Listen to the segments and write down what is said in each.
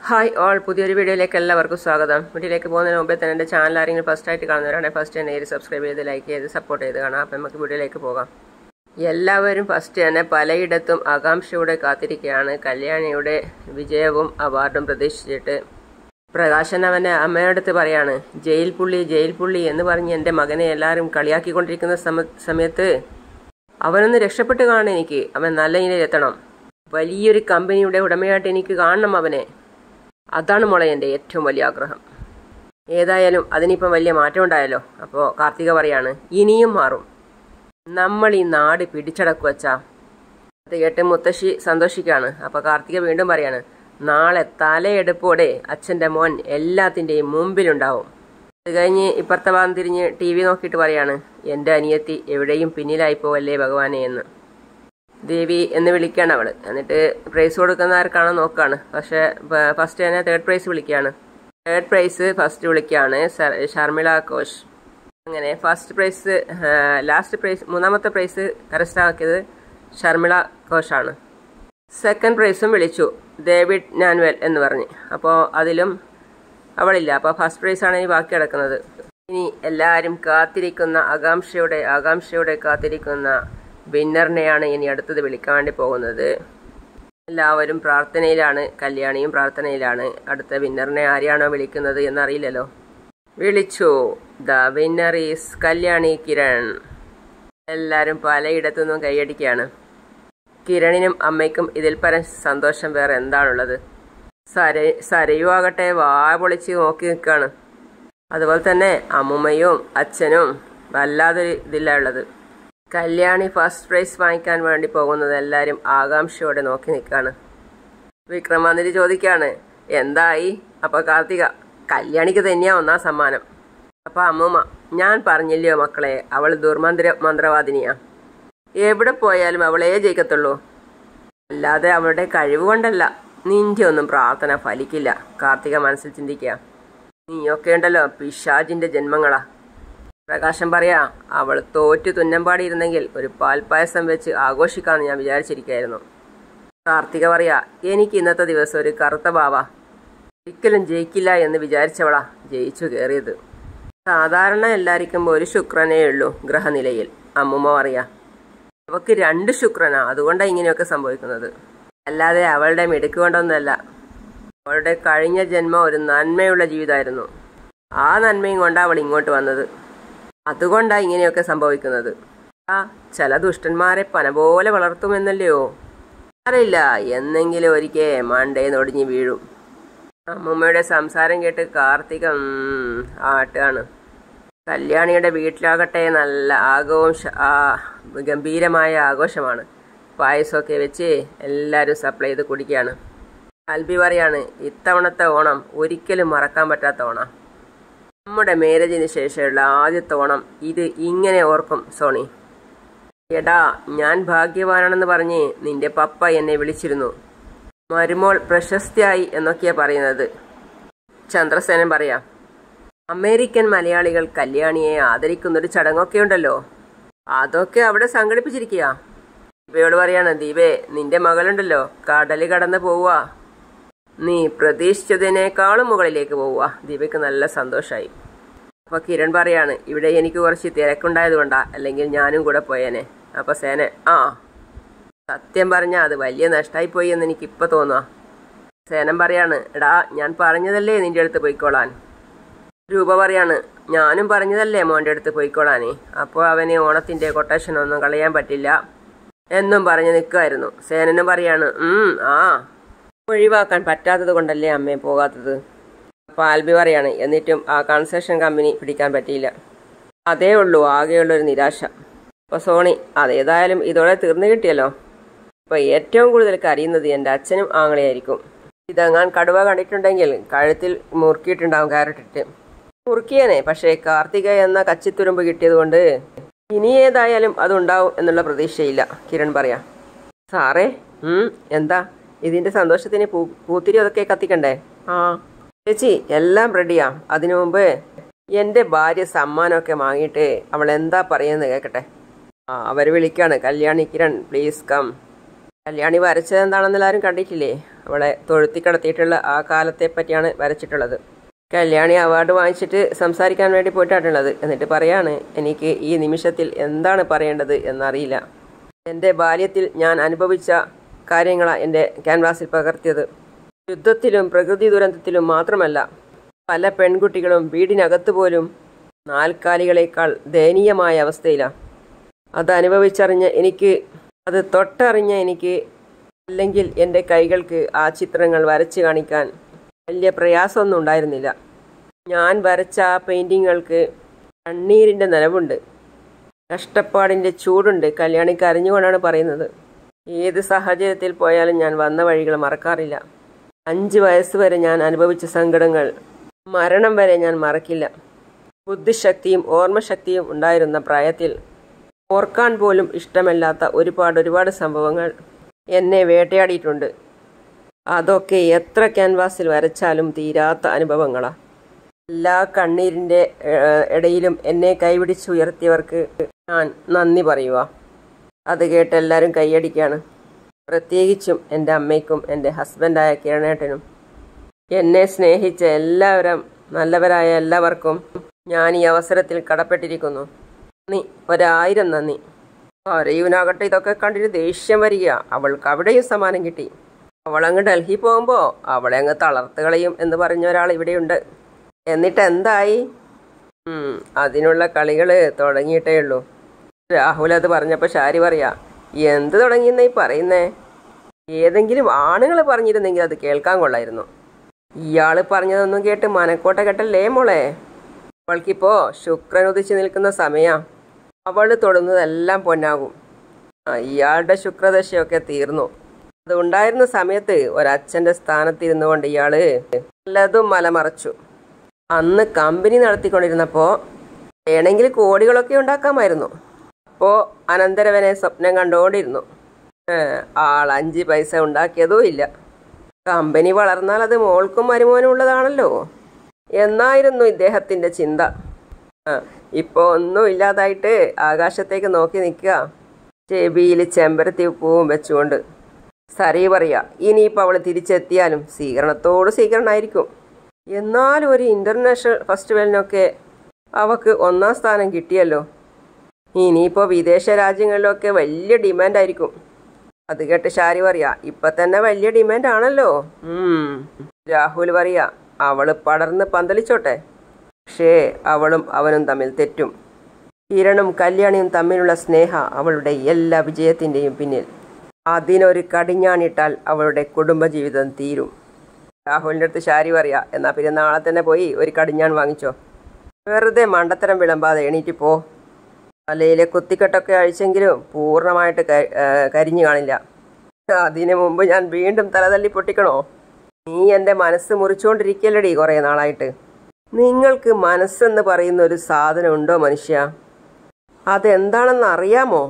Hi all പുതിയൊരു വീഡിയോയിലേക്ക് എല്ലാവർക്കും സ്വാഗതം വീഡിയോയിലേക്ക് പോകുന്നതിന് മുമ്പേ തന്നെ എൻ്റെ ചാനൽ ആരെങ്കിലും ഫസ്റ്റ് ആയിട്ട് കാണുന്നവരാണെങ്കിൽ ഫസ്റ്റ് തന്നെ ഇത് സബ്സ്ക്രൈബ് ചെയ്ത് ലൈക്ക് ചെയ്ത് സപ്പോർട്ട് ചെയ്ത് കാണാം അപ്പം നമുക്ക് വീഡിയോയിലേക്ക് പോകാം എല്ലാവരും ഫസ്റ്റ് തന്നെ പലയിടത്തും ആകാംക്ഷയോടെ കാത്തിരിക്കുകയാണ് കല്യാണിയുടെ വിജയവും അവാർഡും പ്രതീക്ഷിച്ചിട്ട് പ്രകാശൻ അവൻ്റെ അമ്മയോടത്ത് പറയാണ് ജയിൽ പുള്ളി ജയിൽ പുള്ളി എന്ന് പറഞ്ഞ് എൻ്റെ മകനെ എല്ലാവരും കളിയാക്കിക്കൊണ്ടിരിക്കുന്ന സമ സമയത്ത് അവനൊന്ന് രക്ഷപ്പെട്ട് കാണണം എനിക്ക് അവൻ നല്ല നിലയിലെത്തണം വലിയൊരു കമ്പനിയുടെ ഉടമയായിട്ട് എനിക്ക് കാണണം അവനെ അതാണ് മോളെ എൻ്റെ ഏറ്റവും വലിയ ആഗ്രഹം ഏതായാലും അതിനിപ്പം വലിയ മാറ്റം ഉണ്ടായല്ലോ അപ്പോൾ കാർത്തിക പറയാണ് ഇനിയും മാറും നമ്മൾ ഈ നാട് പിടിച്ചടക്കുവച്ചാ അത് കേട്ട് മുത്തശ്ശി സന്തോഷിക്കാണ് അപ്പോൾ കാർത്തിക വീണ്ടും പറയാണ് നാളെ തലയെടുപ്പോടെ അച്ഛൻ്റെ മോൻ എല്ലാത്തിൻ്റെയും മുമ്പിലുണ്ടാവും അത് കഴിഞ്ഞ് ഇപ്പുറത്തെ ഭാഗം തിരിഞ്ഞ് ടി വി നോക്കിയിട്ട് പറയാണ് എൻ്റെ അനിയത്തി എവിടെയും പിന്നിലായി പോവല്ലേ ഭഗവാനെ എന്ന് ദേവി എന്ന് വിളിക്കുകയാണ് അവള് എന്നിട്ട് പ്രൈസ് കൊടുക്കുന്ന ആർക്കാണോ നോക്കാണ് പക്ഷെ ഫസ്റ്റ് തന്നെ തേർഡ് പ്രൈസ് വിളിക്കുകയാണ് തേർഡ് പ്രൈസ് ഫസ്റ്റ് വിളിക്കുകയാണ് ഷർമിള ഘോഷ് അങ്ങനെ ഫസ്റ്റ് പ്രൈസ് ലാസ്റ്റ് പ്രൈസ് മൂന്നാമത്തെ പ്രൈസ് കരസ്ഥമാക്കിയത് ഷർമിള ഘോഷാണ് സെക്കൻഡ് പ്രൈസും വിളിച്ചു ഡേവിഡ് നാൻവെൽ എന്ന് പറഞ്ഞ് അപ്പോൾ അതിലും അവളില്ല അപ്പോൾ ഫസ്റ്റ് പ്രൈസാണ് ഇനി ബാക്കി കിടക്കുന്നത് ഇനി എല്ലാവരും കാത്തിരിക്കുന്ന ആകാംക്ഷയോടെ ആകാംക്ഷയോടെ കാത്തിരിക്കുന്ന വിന്നറിനെയാണ് ഇനി അടുത്തത് വിളിക്കാൻ വേണ്ടി പോകുന്നത് എല്ലാവരും പ്രാർത്ഥനയിലാണ് കല്യാണിയും പ്രാർത്ഥനയിലാണ് അടുത്ത വിന്നറിനെ ആരെയാണോ വിളിക്കുന്നത് എന്നറിയില്ലല്ലോ വിളിച്ചു the winner is Kalyani Kiran എല്ലാവരും പലയിടത്തു നിന്നും കൈയടിക്കുകയാണ് കിരണിനും അമ്മയ്ക്കും ഇതിൽ പരം സന്തോഷം വേറെ എന്താണുള്ളത് സര സരയു ആകട്ടെ വാ പൊളിച്ച് നോക്കി നിൽക്കുകയാണ് അതുപോലെ തന്നെ അമ്മുമ്മയും അച്ഛനും വല്ലാതൊരു ഇതില്ല ഉള്ളത് കല്യാണി ഫസ്റ്റ് പ്രൈസ് വാങ്ങിക്കാൻ വേണ്ടി പോകുന്നത് എല്ലാവരും ആകാംക്ഷയോടെ നോക്കി നിൽക്കുകയാണ് വിക്രമാതിരി ചോദിക്കാണ് എന്തായി അപ്പൊ കാർത്തിക കല്യാണിക്ക് തന്നെയാ ഒന്നാം സമ്മാനം അപ്പൊ അമ്മൂമ്മ ഞാൻ പറഞ്ഞില്ലയോ മക്കളെ അവൾ ദുർമന്ത്ര മന്ത്രവാദിനിയാ എവിടെ പോയാലും അവളേ ജയിക്കത്തുള്ളൂ അല്ലാതെ അവളുടെ കഴിവ് കൊണ്ടല്ല നിന്റെ ഒന്നും പ്രാർത്ഥന ഫലിക്കില്ല കാർത്തിക മനസ്സിൽ ചിന്തിക്കുക നീയൊക്കെ ഉണ്ടല്ലോ പിശാജിന്റെ ജന്മങ്ങളാ പ്രകാശം പറയാ അവൾ തോറ്റു തുന്നമ്പാടിയിരുന്നെങ്കിൽ ഒരു പാൽപ്പായസം വെച്ച് ആഘോഷിക്കാമെന്ന് ഞാൻ വിചാരിച്ചിരിക്കായിരുന്നു കാർത്തിക പറയാ എനിക്ക് ഇന്നത്തെ ദിവസം ഒരു കറുത്ത ബാവ ഒരിക്കലും ജയിക്കില്ല എന്ന് വിചാരിച്ചവളാ ജയിച്ചു കയറിയത് സാധാരണ എല്ലാവർക്കും ഒരു ശുക്രനേ ഉള്ളൂ ഗ്രഹനിലയിൽ അമ്മുമ്മ പറയാ അവക്ക് രണ്ട് ശുക്രനാ അതുകൊണ്ടാണ് ഇങ്ങനെയൊക്കെ സംഭവിക്കുന്നത് അല്ലാതെ അവളുടെ മിടുക്ക് കൊണ്ടൊന്നല്ല അവളുടെ കഴിഞ്ഞ ജന്മം ഒരു നന്മയുള്ള ജീവിതമായിരുന്നു ആ നന്മയും കൊണ്ടാണ് അവൾ ഇങ്ങോട്ട് വന്നത് അതുകൊണ്ടാണ് ഇങ്ങനെയൊക്കെ സംഭവിക്കുന്നത് ആ ചില ദുഷ്ടന്മാരെ പന പോലെ വളർത്തുമെന്നല്ലയോ അറിയില്ല എന്നെങ്കിലും ഒരിക്കൽ മണ്ടേ നൊടിഞ്ഞ് വീഴും അമ്മൂമ്മയുടെ സംസാരം കേട്ട് കാർത്തികം ആട്ടാണ് കല്യാണിയുടെ വീട്ടിലാകട്ടെ നല്ല ആഘവും ആ ഗംഭീരമായ ആഘോഷമാണ് പായസമൊക്കെ വെച്ച് എല്ലാവരും സപ്ലൈ ചെയ്ത് കുടിക്കുകയാണ് അൽബി പറയാണ് ഇത്തവണത്തെ ഓണം ഒരിക്കലും മറക്കാൻ പറ്റാത്ത ഓണം നമ്മുടെ മാരേജിന് ശേഷമുള്ള ആദ്യത്തെ ഓണം ഇത് ഇങ്ങനെ ഓർക്കും സോണി എടാ ഞാൻ ഭാഗ്യവാനാണെന്ന് പറഞ്ഞ് നിന്റെ പപ്പ എന്നെ വിളിച്ചിരുന്നു മരുമോൾ പ്രശസ്തിയായി എന്നൊക്കെയാ പറയുന്നത് ചന്ദ്രസേനൻ പറയാം അമേരിക്കൻ മലയാളികൾ കല്യാണിയെ ആദരിക്കുന്നൊരു ചടങ്ങൊക്കെ ഉണ്ടല്ലോ അതൊക്കെ അവിടെ സംഘടിപ്പിച്ചിരിക്കുക ദീപയോട് പറയാണ് ദീപേ നിന്റെ മകളുണ്ടല്ലോ കടല് കടന്ന് പോവുക നീ പ്രതീക്ഷിച്ചതിനേക്കാളും മുകളിലേക്ക് പോവുക ദീപയ്ക്ക് നല്ല സന്തോഷമായി അപ്പൊ കിരൺ പറയാണ് ഇവിടെ എനിക്ക് കുറച്ച് തിരക്കുണ്ടായത് കൊണ്ടാ അല്ലെങ്കിൽ ഞാനും കൂടെ പോയേനെ അപ്പൊ സേന ആ സത്യം പറഞ്ഞാൽ അത് വലിയ നഷ്ടമായി പോയി എന്ന് എനിക്ക് ഇപ്പൊ തോന്നുക സേനം പറയാണ് എടാ ഞാൻ പറഞ്ഞതല്ലേ നിന്റെ അടുത്ത് പോയിക്കോളാൻ രൂപ പറയാണ് ഞാനും പറഞ്ഞതല്ലേ മോൻ്റെ അടുത്ത് പോയിക്കോളാനേ അപ്പോൾ അവന് ഓണത്തിന്റെ കൊട്ടേഷൻ ഒന്നും കളയാൻ പറ്റില്ല എന്നും പറഞ്ഞ് നിൽക്കുമായിരുന്നു സേനനും പറയാണ് ഉം ആ ഒഴിവാക്കാൻ പറ്റാത്തത് കൊണ്ടല്ലേ അമ്മയെ പോകാത്തത് അപ്പോൾ ആൽബി പറയാണ് എന്നിട്ടും ആ കൺസ്ട്രക്ഷൻ കമ്പനി പിടിക്കാൻ പറ്റിയില്ല അതേ ഉള്ളൂ ആകെയുള്ളൊരു നിരാശ അപ്പോൾ സോണി അതേതായാലും ഇതോടെ തീർന്നു കിട്ടിയല്ലോ അപ്പോൾ ഏറ്റവും കൂടുതൽ കരയുന്നത് എൻ്റെ അച്ഛനും ആങ്ങളെയായിരിക്കും ഇതെങ്ങാൻ കടുവ കണ്ടിട്ടുണ്ടെങ്കിൽ കഴുത്തിൽ മുറുക്കിയിട്ടുണ്ടാവും കയറിട്ടിട്ട് മുറുക്കിയനെ പക്ഷേ കാർത്തിക എന്ന കച്ചിത്തുരുമ്പ് കിട്ടിയതുകൊണ്ട് ഇനി ഏതായാലും അതുണ്ടാവും എന്നുള്ള പ്രതീക്ഷയില്ല കിരൺ പറയാം സാറേ എന്താ ഇതിന്റെ സന്തോഷത്തിന് പൂ പൂത്തിരി അതൊക്കെ കത്തിക്കണ്ടേ ആ ചേച്ചി എല്ലാം റെഡിയാ അതിനു മുമ്പ് എൻ്റെ ഭാര്യ സമ്മാനമൊക്കെ വാങ്ങിയിട്ട് അവൾ എന്താ പറയുന്നത് കേൾക്കട്ടെ ആ അവർ വിളിക്കാണ് കല്യാണി കിരൺ പ്ലീസ് കം കല്യാണി വരച്ചത് എന്താണെന്ന് എല്ലാവരും കണ്ടിട്ടില്ലേ അവളെ തൊഴുത്തിക്കടത്തിയിട്ടുള്ള ആ കാലത്തെ പറ്റിയാണ് വരച്ചിട്ടുള്ളത് കല്യാണി അവാർഡ് വാങ്ങിച്ചിട്ട് സംസാരിക്കാൻ വേണ്ടി പോയിട്ടാണുള്ളത് എന്നിട്ട് പറയാണ് എനിക്ക് ഈ നിമിഷത്തിൽ എന്താണ് പറയേണ്ടത് എന്നറിയില്ല എൻ്റെ ബാല്യത്തിൽ ഞാൻ അനുഭവിച്ച കാര്യങ്ങളാണ് എൻ്റെ ക്യാൻവാസിൽ പകർത്തിയത് യുദ്ധത്തിലും പ്രകൃതി ദുരന്തത്തിലും മാത്രമല്ല പല പെൺകുട്ടികളും വീടിനകത്ത് പോലും നാൽക്കാലികളേക്കാൾ ദയനീയമായ അവസ്ഥയിലാണ് അത് അനുഭവിച്ചറിഞ്ഞ എനിക്ക് അത് തൊട്ടറിഞ്ഞ എനിക്ക് അല്ലെങ്കിൽ എൻ്റെ കൈകൾക്ക് ആ ചിത്രങ്ങൾ വരച്ച് കാണിക്കാൻ വലിയ പ്രയാസമൊന്നും ഉണ്ടായിരുന്നില്ല ഞാൻ വരച്ച ആ പെയിൻറ്റിങ്ങൾക്ക് കണ്ണീരിൻ്റെ നനവുണ്ട് കഷ്ടപ്പാടിൻ്റെ ചൂടുണ്ട് കല്യാണിക്ക് അറിഞ്ഞുകൊണ്ടാണ് പറയുന്നത് ഏത് സാഹചര്യത്തിൽ പോയാലും ഞാൻ വന്ന വഴികൾ മറക്കാറില്ല അഞ്ച് വയസ്സ് വരെ ഞാൻ അനുഭവിച്ച സങ്കടങ്ങൾ മരണം വരെ ഞാൻ മറക്കില്ല ബുദ്ധിശക്തിയും ഓർമ്മശക്തിയും ഉണ്ടായിരുന്ന പ്രായത്തിൽ ഓർക്കാൻ പോലും ഇഷ്ടമല്ലാത്ത ഒരുപാട് ഒരുപാട് സംഭവങ്ങൾ എന്നെ വേട്ടയാടിയിട്ടുണ്ട് അതൊക്കെ എത്ര ക്യാൻവാസിൽ വരച്ചാലും തീരാത്ത അനുഭവങ്ങളാണ് എല്ലാ കണ്ണീരിൻ്റെ ഏഹ്, ഇടയിലും എന്നെ കൈപിടിച്ചുയർത്തിയവർക്ക് ഞാൻ നന്ദി പറയുക അത് കേട്ട് എല്ലാവരും കൈയടിക്കാണ് പ്രത്യേകിച്ചും എൻ്റെ അമ്മയ്ക്കും എൻ്റെ ഹസ്ബൻഡായ കിരണേട്ടനും എന്നെ സ്നേഹിച്ച എല്ലാവരും നല്ലവരായ എല്ലാവർക്കും ഞാൻ ഈ അവസരത്തിൽ കടപ്പെട്ടിരിക്കുന്നു നന്ദി ഒരായിരം നന്ദി അരയൂനാകട്ടെ ഇതൊക്കെ കണ്ടിട്ട് ദേഷ്യം വരിക അവൾക്ക് അവിടെയും സമ്മാനം കിട്ടി അവളങ്ങ് ഡൽഹി പോകുമ്പോൾ അവളെ അങ്ങ് തളർത്ത് കളയും എന്ന് പറഞ്ഞ ഒരാൾ ഇവിടെയുണ്ട് എന്നിട്ട് എന്തായി ഉം, അതിനുള്ള കളികൾ തുടങ്ങിയിട്ടേ ഉള്ളൂ രാഹുൽ അത് പറഞ്ഞപ്പോൾ ഷാരി പറയാ എന്ത് തുടങ്ങിയെന്നേ ഈ പറയുന്നേ ഏതെങ്കിലും ആണുങ്ങൾ പറഞ്ഞിരുന്നെങ്കിൽ അത് കേൾക്കാൻ കൊള്ളായിരുന്നു ഇയാൾ പറഞ്ഞതൊന്നും കേട്ട് മനക്കോട്ട കെട്ടല്ലേ മോളെ അവൾക്കിപ്പോ ശുക്രൻ ഉദിച്ചു നിൽക്കുന്ന സമയാ അവൾ തൊടുന്നതെല്ലാം പൊന്നാകും ആ, ഇയാളുടെ ശുക്രദശയൊക്കെ തീർന്നു അത് ഉണ്ടായിരുന്ന സമയത്ത് ഒരച്ഛന്റെ സ്ഥാനത്തിരുന്നു കൊണ്ട് ഇയാള് പലതും മലമറച്ചു അന്ന് കമ്പനി നടത്തിക്കൊണ്ടിരുന്നപ്പോ വേണമെങ്കിൽ കോടികളൊക്കെ ഉണ്ടാക്കാമായിരുന്നു അപ്പോ അനന്തരവനെ സ്വപ്നം കണ്ടുകൊണ്ടിരുന്നു ഏ, ആൾ അഞ്ച് പൈസ ഉണ്ടാക്കിയതും ഇല്ല കമ്പനി വളർന്നാൽ അത് മോൾക്കും മരുമോനും ഉള്ളതാണല്ലോ എന്നായിരുന്നു ഇദ്ദേഹത്തിന്റെ ചിന്ത ആ, ഇപ്പൊ ഒന്നും ഇല്ലാതായിട്ട് ആകാശത്തേക്ക് നോക്കി നിൽക്കുക ചെവിയിൽ ചെമ്പരത്തി പൂവും വെച്ചുകൊണ്ട് സരി പറയാ ഇനിയിപ്പോൾ അവൾ തിരിച്ചെത്തിയാലും സ്വീകരണത്തോട് സ്വീകരണമായിരിക്കും എന്നാലും ഒരു ഇന്റർനാഷണൽ ഫെസ്റ്റിവലിനൊക്കെ അവക്ക് ഒന്നാം സ്ഥാനം കിട്ടിയല്ലോ ഇനിയിപ്പോൾ വിദേശ രാജ്യങ്ങളിലൊക്കെ വലിയ ഡിമാൻഡായിരിക്കും അത് കേട്ട് ഷാരി പറയാ ഇപ്പൊ തന്നെ വലിയ ഡിമാൻഡ് ആണല്ലോ ഉം. രാഹുൽ പറയാ അവള് പടർന്ന് പന്തലിച്ചോട്ടെ പക്ഷേ അവളും അവനും തമ്മിൽ തെറ്റും കിരണും കല്യാണിയും തമ്മിലുള്ള സ്നേഹ അവളുടെ എല്ലാ വിജയത്തിന്റെയും പിന്നിൽ അതിനൊരു കടിഞ്ഞാണിട്ടാൽ അവളുടെ കുടുംബജീവിതം തീരും രാഹുലിൻ്റെ അടുത്ത് ഷാരി പറയാ എന്നാ പിന്നെ നാളെ തന്നെ പോയി ഒരു കടിഞ്ഞാൺ വാങ്ങിച്ചോ വെറുതെ മണ്ടത്തരം വിളമ്പാതെ എണീറ്റ് പോ തലയിലെ കുത്തിക്കെട്ടൊക്കെ അഴിച്ചെങ്കിലും പൂർണ്ണമായിട്ട് ക- ഏ, കരിഞ്ഞു കാണില്ല അതിനു മുമ്പ് ഞാൻ വീണ്ടും തലതല്ലി പൊട്ടിക്കണോ നീ എൻ്റെ മനസ്സ് മുറിച്ചുകൊണ്ടിരിക്കല്ലടി കുറേ നാളായിട്ട് നിങ്ങൾക്ക് മനസ്സെന്ന് പറയുന്ന ഒരു സാധനം ഉണ്ടോ മനുഷ്യ അതെന്താണെന്ന് അറിയാമോ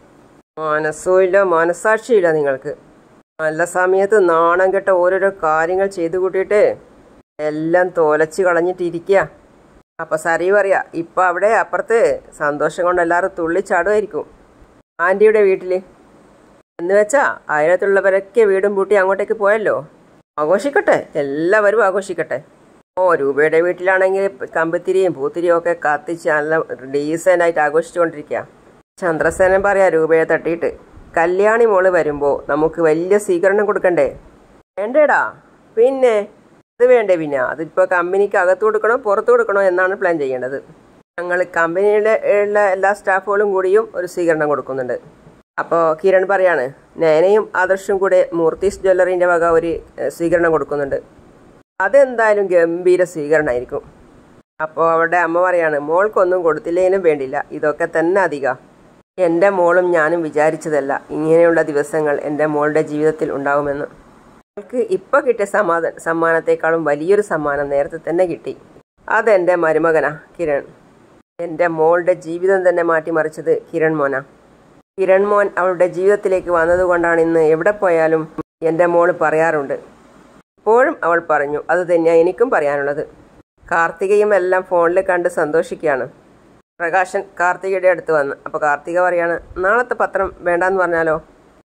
മനസ്സുമില്ല മനസാക്ഷിയില്ല നിങ്ങൾക്ക് നല്ല സമയത്ത് നാണം കെട്ട ഓരോരോ കാര്യങ്ങൾ ചെയ്തു കൂട്ടിയിട്ട് എല്ലാം തോലച്ച് കളഞ്ഞിട്ടിരിക്കുക അപ്പൊ സരി പറയാ ഇപ്പൊ അവിടെ അപ്പുറത്ത് സന്തോഷം കൊണ്ട് എല്ലാവരും തുള്ളിച്ചാടുമായിരിക്കും ആന്റിയുടെ വീട്ടില് എന്ന് വെച്ചാ അയലത്തുള്ളവരൊക്കെ വീടും പൂട്ടി അങ്ങോട്ടേക്ക് പോയല്ലോ ആഘോഷിക്കട്ടെ എല്ലാവരും ആഘോഷിക്കട്ടെ ഓ രൂപയുടെ വീട്ടിലാണെങ്കിൽ കമ്പിത്തിരിയും പൂത്തിരിയും ഒക്കെ കത്തിച്ച് നല്ല ഡീസൻ്റ് ആയിട്ട് ആഘോഷിച്ചുകൊണ്ടിരിക്കുക ചന്ദ്രസേനൻ പറയാ രൂപയെ തട്ടിയിട്ട് കല്യാണി മോള് വരുമ്പോൾ നമുക്ക് വലിയ സ്വീകരണം കൊടുക്കണ്ടേ വേണ്ടേടാ പിന്നെ അത് വേണ്ടേ പിന്നെ അതിപ്പോൾ കമ്പനിക്ക് അകത്ത് കൊടുക്കണോ പുറത്ത് കൊടുക്കണോ എന്നാണ് പ്ലാൻ ചെയ്യേണ്ടത് ഞങ്ങൾ കമ്പനിയിലെ ഉള്ള എല്ലാ സ്റ്റാഫുകളും കൂടിയും ഒരു സ്വീകരണം കൊടുക്കുന്നുണ്ട് അപ്പോൾ കിരൺ പറയാണ് നേനയും ആദർശും കൂടെ മൂർത്തീസ് ജ്വല്ലറിൻ്റെ വക ഒരു ഏഹ്, സ്വീകരണം കൊടുക്കുന്നുണ്ട് അതെന്തായാലും ഗംഭീര സ്വീകരണമായിരിക്കും അപ്പോൾ അവളുടെ അമ്മ പറയാണ് മോൾക്കൊന്നും കൊടുത്തില്ലെങ്കിലും വേണ്ടില്ല ഇതൊക്കെ തന്നെ അധികം എൻ്റെ മോളും ഞാനും വിചാരിച്ചതല്ല ഇങ്ങനെയുള്ള ദിവസങ്ങൾ എൻ്റെ മോളുടെ ജീവിതത്തിൽ ഉണ്ടാവുമെന്ന് അവൾക്ക് ഇപ്പോൾ കിട്ടിയ സമാധാന സമ്മാനത്തെക്കാളും വലിയൊരു സമ്മാനം നേരത്തെ തന്നെ കിട്ടി അതെൻ്റെ മരുമകനാ കിരൺ എൻ്റെ മോളുടെ ജീവിതം തന്നെ മാറ്റിമറിച്ചത് കിരൺ മോനാ കിരൺ മോൻ അവളുടെ ജീവിതത്തിലേക്ക് വന്നതുകൊണ്ടാണ് ഇന്ന് എവിടെ പോയാലും എൻ്റെ മോള് പറയാറുണ്ട് ഇപ്പോഴും അവൾ പറഞ്ഞു അത് തന്നെയാണ് എനിക്കും പറയാനുള്ളത് കാർത്തികയും എല്ലാം ഫോണിൽ കണ്ട് സന്തോഷിക്കുകയാണ് പ്രകാശൻ കാർത്തികയുടെ അടുത്ത് വന്ന് അപ്പോൾ കാർത്തിക പറയാണ് നാളത്തെ പത്രം വേണ്ടാന്ന് പറഞ്ഞാലോ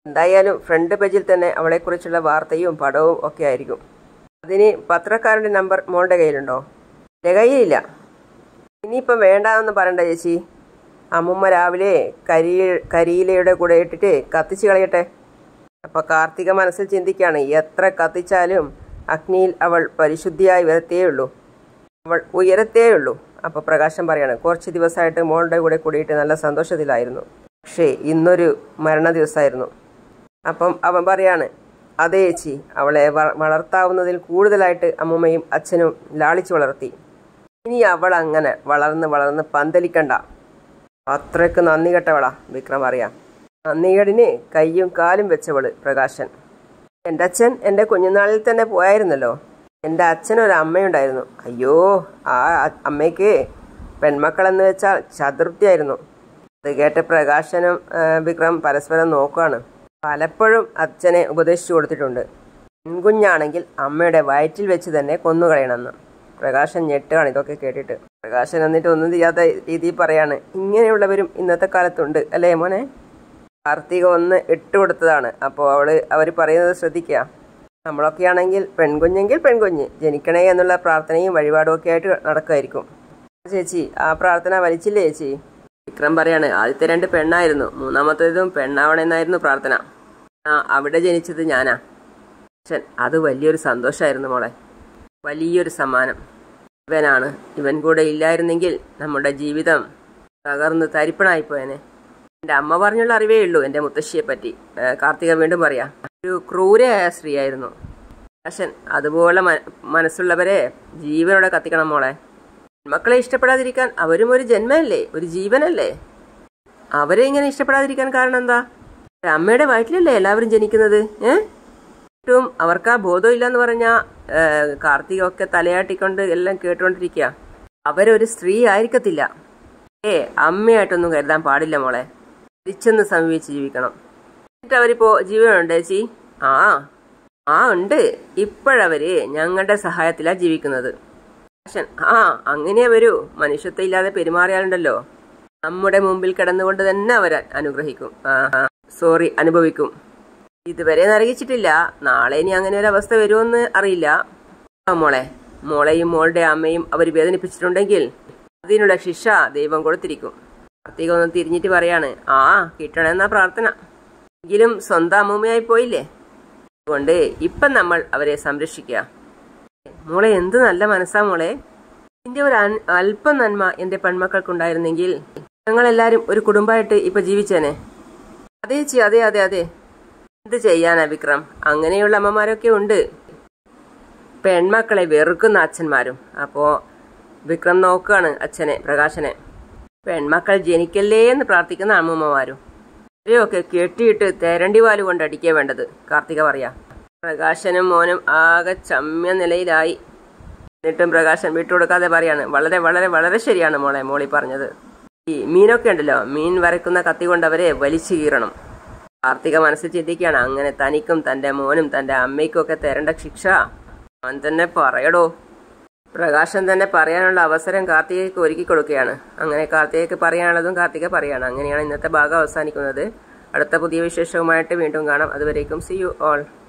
എന്തായാലും ഫ്രണ്ട് പേജിൽ തന്നെ അവളെക്കുറിച്ചുള്ള വാർത്തയും പടവും ഒക്കെ ആയിരിക്കും അതിന് പത്രക്കാരുടെ നമ്പർ മോളുടെ കയ്യിലുണ്ടോ എൻ്റെ കയ്യിലില്ല ഇനിയിപ്പം വേണ്ടാന്ന് പറയണ്ട ചേച്ചി അമ്മുമ്മ രാവിലെ കരി കരിയിലയുടെ കൂടെ ഇട്ടിട്ട് കത്തിച്ച് കളയട്ടെ അപ്പൊ കാർത്തിക മനസ്സിൽ ചിന്തിക്കുകയാണ് എത്ര കത്തിച്ചാലും അഗ്നിയിൽ അവൾ പരിശുദ്ധിയായി വരത്തേയുള്ളൂ അവൾ ഉയരത്തേയുള്ളൂ അപ്പൊ പ്രകാശം പറയാണ് കുറച്ച് ദിവസമായിട്ട് മോളുടെ കൂടെ കൂടിയിട്ട് നല്ല സന്തോഷത്തിലായിരുന്നു പക്ഷേ ഇന്നൊരു മരണ ദിവസമായിരുന്നു അപ്പം അവൻ പറയാണ് അതേ ചേച്ചി അവളെ വ- വളർത്താവുന്നതിൽ കൂടുതലായിട്ട് അമ്മുമ്മയും അച്ഛനും ലാളിച്ചു വളർത്തി ഇനി അവൾ അങ്ങനെ വളർന്ന് വളർന്ന് പന്തലിക്കണ്ട അത്രയ്ക്ക് നന്ദി കെട്ടവളാ വിക്രം അറിയാം നന്ദികേടിന് കയ്യും കാലും വെച്ചവള് പ്രകാശൻ എൻ്റെ അച്ഛൻ എൻ്റെ കുഞ്ഞുനാളിൽ തന്നെ പോയായിരുന്നല്ലോ എൻ്റെ അച്ഛനൊരു അമ്മയുണ്ടായിരുന്നു അയ്യോ ആ അ- അമ്മയ്ക്ക് പെൺമക്കളെന്ന് വെച്ചാൽ ചതുർത്ഥിയായിരുന്നു അത് കേട്ട് പ്രകാശനും ആ, വിക്രം പരസ്പരം നോക്കുകയാണ് പലപ്പോഴും അച്ഛനെ ഉപദേശിച്ചു കൊടുത്തിട്ടുണ്ട് പെൺകുഞ്ഞാണെങ്കിൽ അമ്മയുടെ വയറ്റിൽ വെച്ച് തന്നെ കൊന്നുകളയണമെന്ന് പ്രകാശൻ ഞെട്ടുകയാണ് ഇതൊക്കെ കേട്ടിട്ട് പ്രകാശൻ എന്നിട്ട് ഒന്നും ചെയ്യാത്ത രീതിയിൽ പറയാണ് ഇങ്ങനെയുള്ളവരും ഇന്നത്തെ കാലത്തുണ്ട് അല്ലേ മോനെ കാർത്തിക ഒന്ന് ഇട്ടുകൊടുത്തതാണ് അപ്പോൾ അവള് അവർ പറയുന്നത് ശ്രദ്ധിക്കുക നമ്മളൊക്കെ ആണെങ്കിൽ പെൺകുഞ്ഞെങ്കിൽ പെൺകുഞ്ഞ് ജനിക്കണേ എന്നുള്ള പ്രാർത്ഥനയും വഴിപാടും ഒക്കെ ആയിട്ട് നടക്കുമായിരിക്കും ചേച്ചി ആ പ്രാർത്ഥന വലിച്ചില്ലേ ചേച്ചി വിക്രം പറയാണ് ആദ്യത്തെ രണ്ട് പെണ്ണായിരുന്നു മൂന്നാമത്തേതും പെണ്ണാവണമെന്നായിരുന്നു പ്രാർത്ഥന ആ അവിടെ ജനിച്ചത് ഞാനാ അച്ഛൻ അത് വലിയൊരു സന്തോഷമായിരുന്നു മോളെ വലിയൊരു സമ്മാനം ഇവനാണ് ഇവൻ കൂടെ ഇല്ലായിരുന്നെങ്കിൽ നമ്മുടെ ജീവിതം തകർന്ന് തരിപ്പണായിപ്പോയനെ എൻ്റെ അമ്മ പറഞ്ഞുള്ള അറിവേ ഉള്ളൂ എൻ്റെ മുത്തശ്ശിയെ പറ്റി ഏ, കാർത്തിക വീണ്ടും പറയാം ഒരു ക്രൂരയായ സ്ത്രീയായിരുന്നു അച്ഛൻ അതുപോലെ മ- മനസ്സുള്ളവരെ ജീവനോടെ കത്തിക്കണം മോളെ മക്കളെ ഇഷ്ടപ്പെടാതിരിക്കാൻ അവരും ഒരു ജന്മല്ലേ ഒരു ജീവനല്ലേ അവരെ ഇങ്ങനെ ഇഷ്ടപ്പെടാതിരിക്കാൻ കാരണം എന്താ ഒരു അമ്മയുടെ വയറ്റിലല്ലേ എല്ലാവരും ജനിക്കുന്നത് ഏ ഏറ്റവും അവർക്ക് ആ ബോധം ഇല്ലെന്ന് പറഞ്ഞാ കാർത്തിക ഒക്കെ തലയാട്ടിക്കൊണ്ട് എല്ലാം കേട്ടുകൊണ്ടിരിക്കുക അവരൊരു സ്ത്രീ ആയിരിക്കത്തില്ല ഏ അമ്മയായിട്ടൊന്നും കരുതാൻ പാടില്ല മോളെ തിരിച്ചെന്ന് സമീപിച്ച് ജീവിക്കണം എന്നിട്ട് അവരിപ്പോ ജീവനുണ്ട് ചേച്ചി ആ ആ ഉണ്ട് ഇപ്പോഴവര് ഞങ്ങളുടെ സഹായത്തിലാ ജീവിക്കുന്നത് അച്ഛൻ ആ അങ്ങനെ വരൂ മനുഷ്യത്വം ഇല്ലാതെ പെരുമാറിയാലുണ്ടല്ലോ നമ്മുടെ മുമ്പിൽ കിടന്നുകൊണ്ട് തന്നെ അവർ അനുഗ്രഹിക്കും ആ ആ, സോറി അനുഭവിക്കും ഇതുവരെ നരകിച്ചിട്ടില്ല നാളെ ഇനി അങ്ങനെ ഒരു അവസ്ഥ വരുമെന്ന് അറിയില്ല ആ മോളെ മോളെയും മോളുടെ അമ്മയും അവർ വേദനിപ്പിച്ചിട്ടുണ്ടെങ്കിൽ അതിനുള്ള ശിക്ഷ ദൈവം കൊടുത്തിരിക്കും കാർത്തിക ഒന്ന് തിരിഞ്ഞിട്ട് പറയാണ് ആ കിട്ടണമെന്നാ പ്രാർത്ഥന എങ്കിലും സ്വന്തം അമ്മൂമ്മയായി പോയില്ലേ അതുകൊണ്ട് ഇപ്പം നമ്മൾ അവരെ സംരക്ഷിക്കുക മോളെ എന്ത് നല്ല മനസ്സാ മോളെ നിന്റെ ഒരു അൻ- അല്പം നന്മ എന്റെ പെൺമക്കൾക്കുണ്ടായിരുന്നെങ്കിൽ ഞങ്ങളെല്ലാരും ഒരു കുടുംബമായിട്ട് ഇപ്പൊ ജീവിച്ചേനെ അതെ ചേച്ചി അതെ അതെ അതെ എന്ത് ചെയ്യാനാ വിക്രം അങ്ങനെയുള്ള അമ്മമാരൊക്കെ ഉണ്ട് പെൺമക്കളെ വെറുക്കുന്ന അച്ഛന്മാരും അപ്പോ വിക്രം നോക്കുകയാണ് അച്ഛനെ പ്രകാശനെ പെൺമക്കൾ ജനിക്കല്ലേ എന്ന് പ്രാർത്ഥിക്കുന്ന അമ്മൂമ്മമാരും ഇവരെയൊക്കെ കെട്ടിയിട്ട് തെരണ്ടി വാല് കൊണ്ട് അടിക്കുക വേണ്ടത് കാർത്തിക പറയാ പ്രകാശനും മോനും ആകെ ചമ്യ നിലയിലായി എന്നിട്ടും പ്രകാശൻ വിട്ടുകൊടുക്കാതെ പറയാണ് വളരെ വളരെ വളരെ ശരിയാണ് മോളെ മോളി പറഞ്ഞത് ഈ മീനൊക്കെ ഉണ്ടല്ലോ മീൻ വരയ്ക്കുന്ന കത്തി കൊണ്ട് അവരെ വലിച്ചു കീറണം കാർത്തിക മനസ്സിൽ ചിന്തിക്കുകയാണ് അങ്ങനെ തനിക്കും തന്റെ മോനും തന്റെ അമ്മയ്ക്കും ഒക്കെ തരേണ്ട ശിക്ഷ അവൻ തന്നെ പറയടോ പ്രകാശൻ തന്നെ പറയാനുള്ള അവസരം കാർത്തികയ്ക്ക് ഒരുക്കി കൊടുക്കുകയാണ് അങ്ങനെ കാർത്തികയ്ക്ക് പറയാനുള്ളതും കാർത്തിക പറയാണ് അങ്ങനെയാണ് ഇന്നത്തെ ഭാഗം അവസാനിക്കുന്നത് അടുത്ത പുതിയ വിശേഷവുമായിട്ട് വീണ്ടും കാണാം അതുവരേക്കും സി യു ഓൾ